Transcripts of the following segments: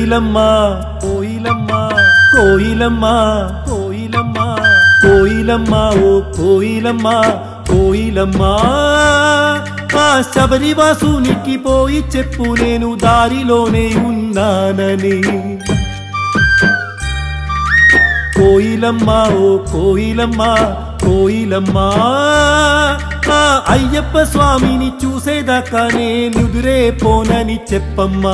కోయిలమ్మ కోయిలమ్మ కోయిలమ్మ కోయిలమ్మ కోయిలమ్మ ఓ కోయిలమ్మ కోయిలమ్మ ఆ శబరివాసునికి పోయి చెప్పు నేను దారిలోనే ఉన్నానని కోయిలమ్మ ఓ కోయిలమ్మ కోయిలమ్మ ఆ అయ్యప్ప స్వామిని చూసేదాకా నేనుదురే పోనని చెప్పమ్మా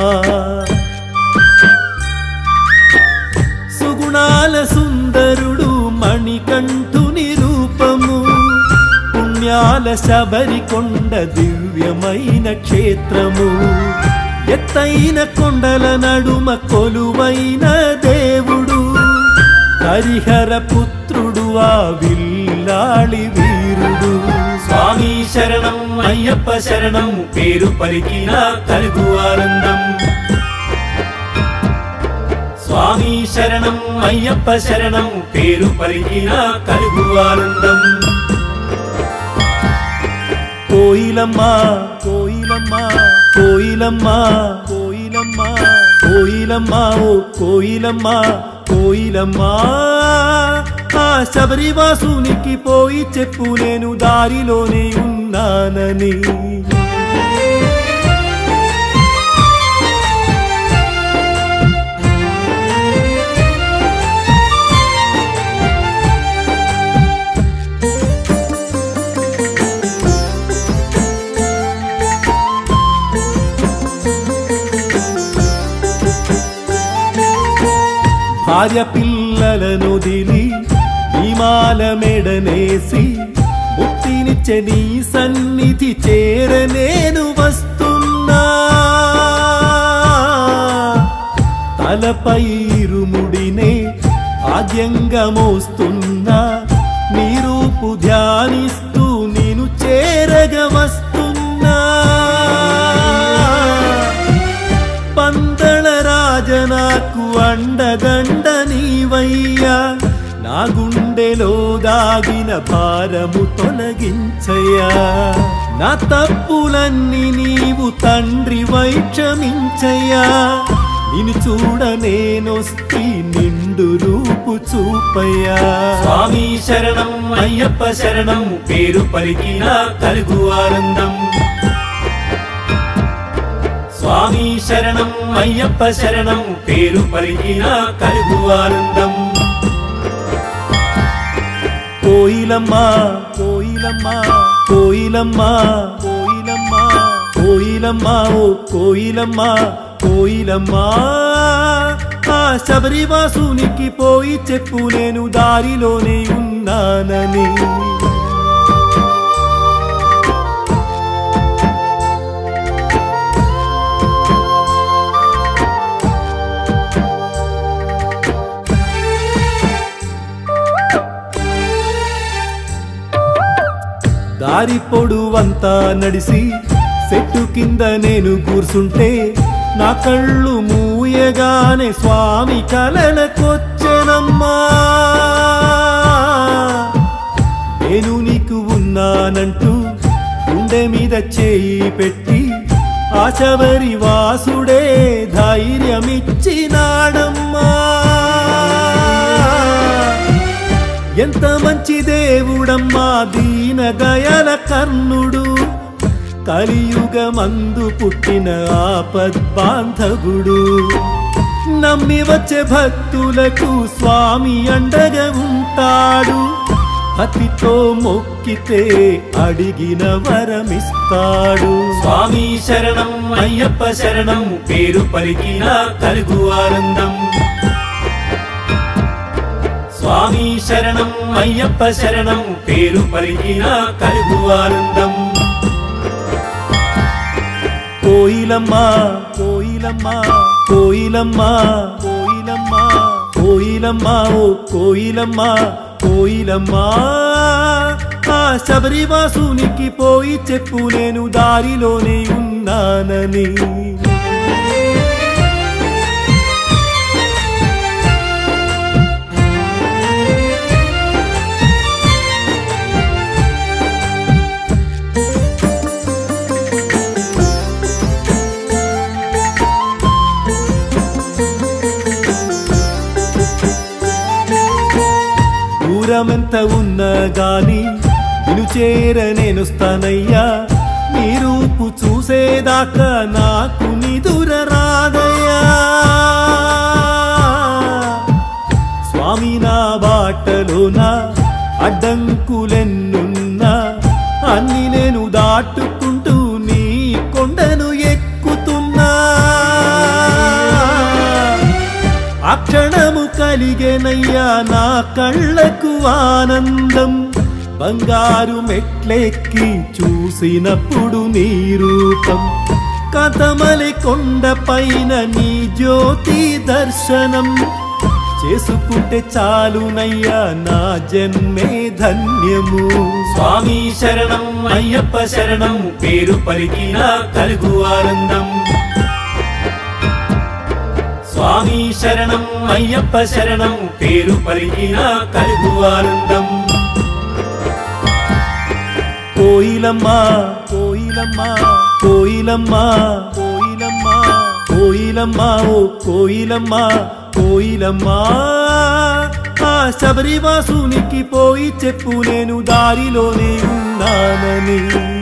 సుగుణాల సుందరుడు మణికంఠుని రూపము పుణ్యాల శబరికొండ దివ్యమైన క్షేత్రము ఎత్తైన కొండల నడుమ కొలువైన దేవుడు హరిహర పుత్రుడు ఆ విల్లాళి వీరుడు స్వామి శరణం అయ్యప్ప శరణం పేరు పలికిన కలుగు ఆనందం స్వామి శరణం అయ్యప్ప శరణం పేరు పలికిన కలుగు ఆనందం కోయిలమ్మ కోయిలమ్మ కోయిలమ్మ కోయిలమ్మ కోయిలమ్మ ఓ కోయిలమ్మ కోయిలమ్మ ఆ శబరివాసునికి పోయి చెప్పు నేను దారిలోనే ఉన్నానని భార్య పిల్లలను దిలి హిమాల మెడనేసి ముక్తినిచ్చే నీ సన్నిధి చేర నేను వస్తున్నా తలపై ఇరుముడినే ఆద్యంగా మోస్తున్నా నీ రూపు ధ్యానిస్తూ నేను చేరగ వస్తున్నా పందళ రాజ నాకు అండదండ నీవయ్యా నా గుండెలో దాగిన భారము తొలగించయ్యా నా తప్పులన్నీ నీవు తండ్రి వైక్షమించయ్యా నిన్ను చూడ నేనొస్తి నిండు రూపు చూపయ్యా స్వామి శరణం అయ్యప్ప శరణం పేరు పలికిన కలుగు ఆనందం స్వామి శరణం అయ్యప్ప శరణం పేరు పలికిన కలుగు ఆనందం కోయిలమ్మ కోయిలమ్మ కోయిలమ్మ కోయిలమ్మ కోయిలమ్మ ఓ కోయిలమ్మ కోయిలమ్మ ఆ శబరివాసునికి పోయి చెప్పు నేను దారిలోనే ఉన్నానని దారి పొడువంతా నడిసి చెట్టు కింద నేను కూర్చుంటే నా కళ్ళు మూయగానే స్వామి కలలకొచ్చెనమ్మా నేను నీకు ఉన్నానంటూ గుండె మీద చేయి పెట్టి ఆశబరి వాసుడే ధైర్యమిచ్చినాడమ్మా ఎంత మంచి దేవుడమ్మా దీన దయల కర్ణుడు కలియుగమందు పుట్టిన ఆపద్బాంధవుడు నమ్మి వచ్చే భక్తులకు స్వామి అండగా ఉంటాడు అతితో మొక్కితే అడిగిన వరమిస్తాడు స్వామి శరణం అయ్యప్ప శరణం పేరు పలికిన కలుగు ఆనందం స్వామి శరణం అయ్యప్ప శరణం పేరు పలికిన కలుగు ఆనందం కోయిలమ్మ కోయిలమ్మ కోయిలమ్మ కోయిలమ్మ కోయిలమ్మ ఓ కోయిలమ్మ కోయిలమ్మ ఆ శబరివాసునికి పోయి చెప్పు నేను దారిలోనే ఉన్నానని దూరమెంత ఉన్నా గాని నిన్ను చేర నేనుస్తానయ్యా నీ రూపు చూసేదాకా నాకు నిదుర రాదయ్యా స్వామి నా బాటలోన అడ్డంకులెన్నున్నా అన్ని నేను దాటుకుంటూ నీ కొండను ఎక్కుతున్నా ఆ క్షణము కలిగేనయ్యా నా కళ్ళకు ఆనందం బంగారు మెట్లెక్కి చూసినప్పుడు నీ రూపం కథమలి కొండ పైన నీ జ్యోతి దర్శనం చేసుకుంటే చాలునయ్యా నా జన్మే ధన్యము స్వామి శరణం అయ్యప్ప శరణం పేరు పలికిన కలుగు ఆనందం స్వామి శరణం అయ్యప్ప శరణం పేరు పలికిన కలుగు ఆనందం కోయిలమ్మ కోయిలమ్మ కోయిలమ్మ కోయిలమ్మ కోయిలమ్మ ఓ కోయిలమ్మ కోయిలమ్మ ఆ శబరివాసునికి పోయి చెప్పు నేను దారిలోనే ఉన్నానని